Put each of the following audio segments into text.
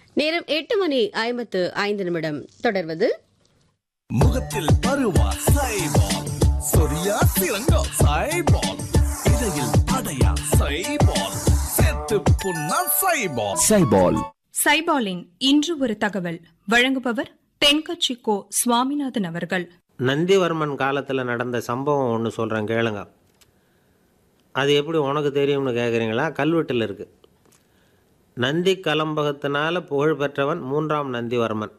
நேரம் எட்டு மணி ஐம்பத்து ஐந்து நிமிடம் தொடர்வது முகத்தில் பருவா சைபால் சொரியா சிறங்கோ சைபால் இடையில் அடையா சைபால் செத்து புண்ணா சைபால் சைபால் சைபாலின் இன்று ஒரு தகவல் வழங்குபவர் தென்கட்சி கோ சுவாமிநாதன் அவர்கள் நந்திவர்மன் காலத்தில் நடந்த சம்பவம் ஒன்று சொல்கிறேன் கேளுங்க அது எப்படி உனக்கு தெரியும்னு கேட்குறீங்களா கல்வெட்டில் இருக்குது நந்தி கலம்பகத்தினால புகழ் பெற்றவன் மூன்றாம் நந்திவர்மன்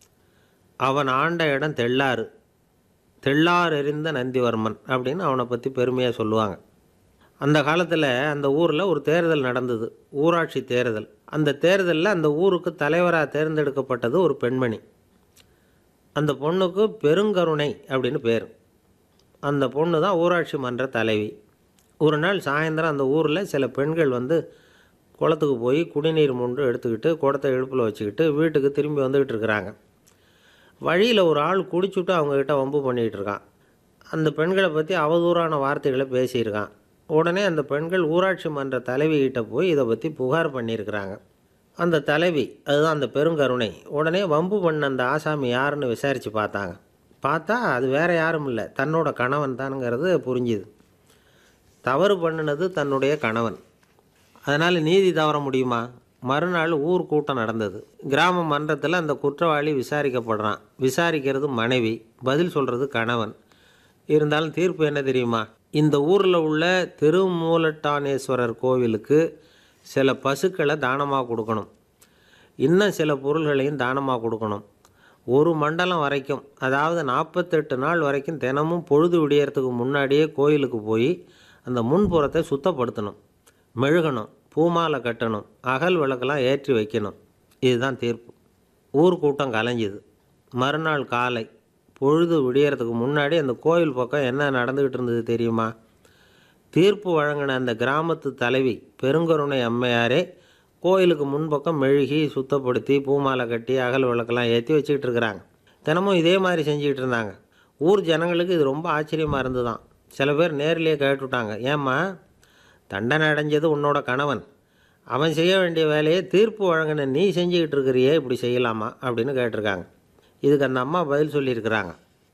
அவன் ஆண்ட இடம் தெள்ளாறு தெள்ளார் எறிந்த நந்திவர்மன் அப்படின்னு அவனை பற்றி பெருமையாக சொல்லுவாங்க அந்த காலத்தில் அந்த ஊரில் ஒரு தேர்தல் நடந்தது ஊராட்சி தேர்தல் அந்த தேர்தலில் அந்த ஊருக்கு தலைவராக தேர்ந்தெடுக்கப்பட்டது ஒரு பெண்மணி அந்த பொண்ணுக்கு பெருங்கருணை அப்படின்னு பேர் அந்த பொண்ணு தான் ஊராட்சி மன்ற தலைவி ஒரு நாள் சாயந்தரம் அந்த ஊரில் சில பெண்கள் வந்து குளத்துக்கு போய் குடிநீர் மூன்று எடுத்துக்கிட்டு குடத்தை இடுப்பில் வச்சுக்கிட்டு வீட்டுக்கு திரும்பி வந்துக்கிட்டு இருக்கிறாங்க வழியில் ஒரு ஆள் குடிச்சுட்டு அவங்கக்கிட்ட வம்பு பண்ணிகிட்டு இருக்கான் அந்த பெண்களை பற்றி அவதூறான வார்த்தைகளை பேசியிருக்கான் உடனே அந்த பெண்கள் ஊராட்சி மன்ற தலைவிகிட்ட போய் இதை பற்றி புகார் பண்ணியிருக்கிறாங்க அந்த தலைவி அதுதான் அந்த பெருங்கருணை உடனே வம்பு பண்ண அந்த ஆசாமி யாருன்னு விசாரித்து பார்த்தாங்க பார்த்தா அது வேற யாரும் இல்லை தன்னோட கணவன் தானுங்கிறது புரிஞ்சுது தவறு பண்ணினது தன்னுடைய கணவன் அதனால் நீதி தவற முடியுமா மறுநாள் ஊர் கூட்டம் நடந்தது கிராம மன்றத்தில் அந்த குற்றவாளி விசாரிக்கப்படுறான் விசாரிக்கிறது மனைவி பதில் சொல்கிறது கணவன் இருந்தாலும் தீர்ப்பு என்ன தெரியுமா இந்த ஊரில் உள்ள திருமூலட்டானேஸ்வரர் கோவிலுக்கு சில பசுக்களை தானமாக கொடுக்கணும் இன்னும் சில பொருள்களையும் தானமாக கொடுக்கணும் ஒரு மண்டலம் வரைக்கும் அதாவது நாற்பத்தெட்டு நாள் வரைக்கும் தினமும் பொழுது விடியறதுக்கு முன்னாடியே கோயிலுக்கு போய் அந்த முன்புறத்தை சுத்தப்படுத்தணும் மெழுகணும் பூமாலை கட்டணும் அகல் விளக்கெல்லாம் ஏற்றி வைக்கணும் இதுதான் தீர்ப்பு ஊர் கூட்டம் கலைஞ்சுது மறுநாள் காலை பொழுது விடியறதுக்கு முன்னாடி அந்த கோயில் பக்கம் என்ன நடந்துக்கிட்டு இருந்தது தெரியுமா தீர்ப்பு வழங்கின அந்த கிராமத்து தலைவி பெருங்கருணை அம்மையாரே கோயிலுக்கு முன்பக்கம் மெழுகி சுத்தப்படுத்தி பூமாலை கட்டி அகல் விளக்கெல்லாம் ஏற்றி வச்சுக்கிட்டு இருக்கிறாங்க தினமும் இதே மாதிரி செஞ்சுக்கிட்டு இருந்தாங்க ஊர் ஜனங்களுக்கு இது ரொம்ப ஆச்சரியமாக இருந்துதான் சில பேர் நேர்லேயே கேட்டுவிட்டாங்க ஏம்மா தண்டனை அடைஞ்சது உன்னோட கணவன் அவன் செய்ய வேண்டிய வேலையை தீர்ப்பு வழங்கின நீ செஞ்சுக்கிட்டு இருக்கிறியே இப்படி செய்யலாமா அப்படின்னு கேட்டிருக்காங்க இதுக்கு அந்த அம்மா பதில் சொல்லியிருக்கிறாங்க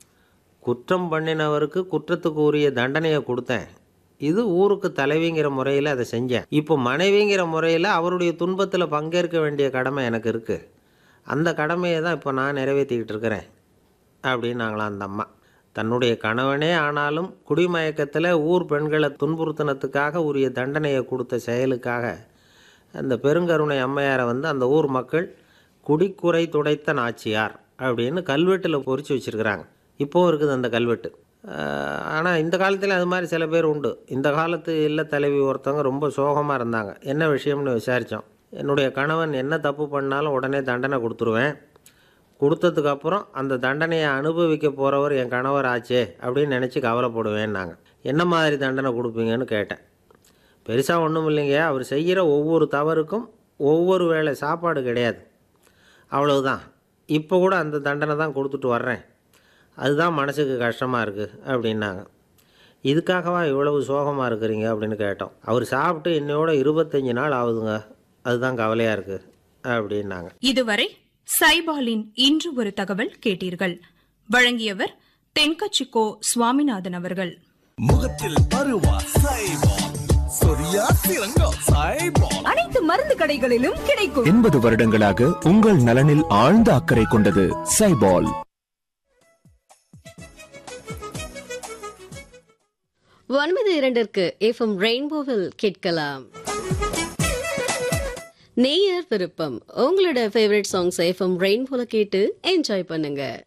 குற்றம் பண்ணினவருக்கு குற்றத்துக்கு உரிய தண்டனையை கொடுத்தேன் இது ஊருக்கு தலைவிங்கிற முறையில் அதை செஞ்சேன் இப்போ மனைவிங்கிற முறையில் அவருடைய துன்பத்தில் பங்கேற்க வேண்டிய கடமை எனக்கு இருக்குது அந்த கடமையை தான் இப்போ நான் நிறைவேற்றிக்கிட்டு இருக்கிறேன் அப்படின்னாங்களாம் அந்த அம்மா தன்னுடைய கணவனே ஆனாலும் குடிமயக்கத்தில் ஊர் பெண்களை துன்புறுத்தினத்துக்காக உரிய தண்டனையை கொடுத்த செயலுக்காக அந்த பெருங்கருணை அம்மையாரை வந்து அந்த ஊர் மக்கள் குடிக்குறை துடைத்த நாச்சியார் அப்படின்னு கல்வெட்டில் பொறிச்சு வச்சுருக்கிறாங்க இப்போவும் இருக்குது அந்த கல்வெட்டு ஆனால் இந்த காலத்தில் அது மாதிரி சில பேர் உண்டு இந்த காலத்து இல்ல தலைவி ஒருத்தவங்க ரொம்ப சோகமாக இருந்தாங்க என்ன விஷயம்னு விசாரித்தோம் என்னுடைய கணவன் என்ன தப்பு பண்ணாலும் உடனே தண்டனை கொடுத்துருவேன் கொடுத்ததுக்கு அப்புறம் அந்த தண்டனையை அனுபவிக்க போகிறவர் என் கணவர் ஆச்சே அப்படின்னு நினச்சி கவலைப்படுவேன்னாங்க என்ன மாதிரி தண்டனை கொடுப்பீங்கன்னு கேட்டேன் பெருசாக ஒன்றும் இல்லைங்க அவர் செய்கிற ஒவ்வொரு தவறுக்கும் ஒவ்வொரு வேளை சாப்பாடு கிடையாது அவ்வளவுதான் இப்போ கூட அந்த தண்டனை தான் கொடுத்துட்டு வர்றேன் அதுதான் மனசுக்கு கஷ்டமாக இருக்குது அப்படின்னாங்க இதுக்காகவா இவ்வளவு சோகமாக இருக்கிறீங்க அப்படின்னு கேட்டோம் அவர் சாப்பிட்டு இன்னையோட இருபத்தஞ்சி நாள் ஆகுதுங்க அதுதான் கவலையாக இருக்குது அப்படின்னாங்க இதுவரை சைபாலின் இன்று ஒரு தகவல் கேட்டீர்கள் வழங்கியவர் தென்கட்சி கோ சுவாமிநாதன் அவர்கள் முகத்தில் பருவா சைபால் சொரியா சிறங்கோ சைபால் அனைத்து மருந்து கடைகளிலும் கிடைக்கும் எண்பது வருடங்களாக உங்கள் நலனில் ஆழ்ந்த அக்கறை கொண்டது சைபால் ஒன்பது இரண்டிற்கு எஃப்எம் ரெயின்போவில் கேட்கலாம் நேயர் விருப்பம் உங்களோட ஃபேவரட் சாங்ஸ் எஃப்எம் ரெயின்போல கேட்டு என்ஜாய் பண்ணுங்க